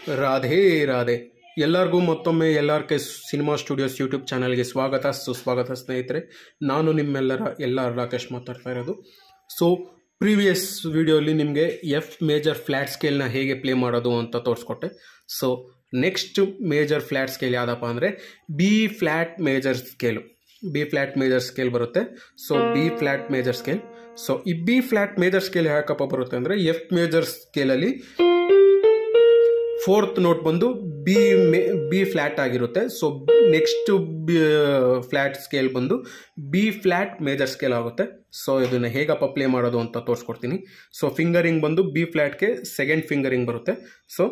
ರಾಧೇ ರಾಧೆ ಎಲ್ಲರಿಗೂ ಮತ್ತೊಮ್ಮೆ L R K cinema studios YouTube ಚಾನಲ್ಗೆ ಸ್ವಾಗತ ಸುಸ್ವಾಗತ ಸ್ನೇಹಿತರೆ ನಾನು ನಿಮ್ಮೆಲ್ಲರ ಎಲ್ ಆರ್ ರಾಕೇಶ್ ಮಾತಾಡ್ತಾ ಇರೋದು ಸೊ ಪ್ರೀವಿಯಸ್ ವಿಡಿಯೋಲಿ ನಿಮಗೆ ಎಫ್ ಮೇಜರ್ ಫ್ಲ್ಯಾಟ್ ಸ್ಕೇಲ್ನ ಹೇಗೆ ಪ್ಲೇ ಮಾಡೋದು ಅಂತ ತೋರಿಸ್ಕೊಟ್ಟೆ so next major flat scale ಯಾವುದಪ್ಪ ಅಂದರೆ B flat major scale B flat major scale ಬರುತ್ತೆ so B flat major scale so ಈ ಬಿ ಫ್ಲ್ಯಾಟ್ ಮೇಜರ್ ಸ್ಕೇಲ್ ಯಾಕಪ್ಪ ಬರುತ್ತೆ ಅಂದರೆ ಎಫ್ ಮೇಜರ್ ಸ್ಕೇಲಲ್ಲಿ ಫೋರ್ತ್ ನೋಟ್ ಬಂದು ಬಿ ಮೇ ಬಿ ಫ್ಲ್ಯಾಟ್ ಆಗಿರುತ್ತೆ so next B flat scale ಬಂದು ಬಿ ಫ್ಲ್ಯಾಟ್ ಮೇಜರ್ ಸ್ಕೇಲ್ ಆಗುತ್ತೆ ಸೊ ಇದನ್ನು ಹೇಗಪ್ಪ ಪ್ಲೇ ಮಾಡೋದು ಅಂತ ತೋರಿಸ್ಕೊಡ್ತೀನಿ ಸೊ ಫಿಂಗರಿಂಗ್ ಬಂದು ಬಿ ಫ್ಲ್ಯಾಟ್ಗೆ ಸೆಕೆಂಡ್ ಫಿಂಗರಿಂಗ್ ಬರುತ್ತೆ ಸೊ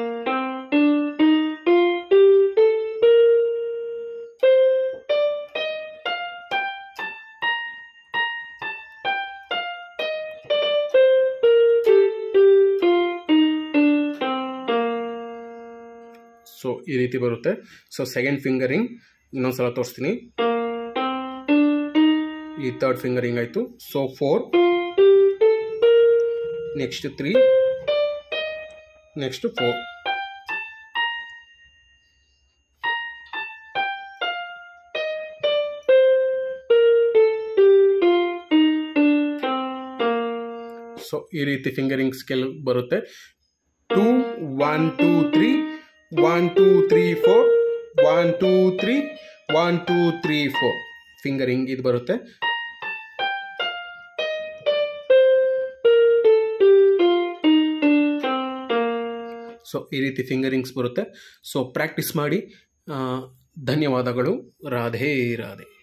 ಸೊ ಈ ರೀತಿ ಬರುತ್ತೆ ಸೊ ಸೆಕೆಂಡ್ ಫಿಂಗರಿಂಗ್ ಇನ್ನೊಂದ್ಸಲ ತೋರಿಸ್ತೀನಿ ಈ ಥರ್ಡ್ ಫಿಂಗರಿಂಗ್ ಆಯಿತು so four next three next four so ಈ ರೀತಿ ಫಿಂಗರಿಂಗ್ ಸ್ಕೆಲ್ ಬರುತ್ತೆ two one two three one two three four one two three one two three four fingering ಇದು ಬರುತ್ತೆ ಸೊ ಈ ರೀತಿ ಫಿಂಗರಿಂಗ್ಸ್ ಬರುತ್ತೆ ಸೊ ಪ್ರಾಕ್ಟೀಸ್ ಮಾಡಿ ಆ, ಧನ್ಯವಾದಗಳು ರಾಧೇ ರಾಧೆ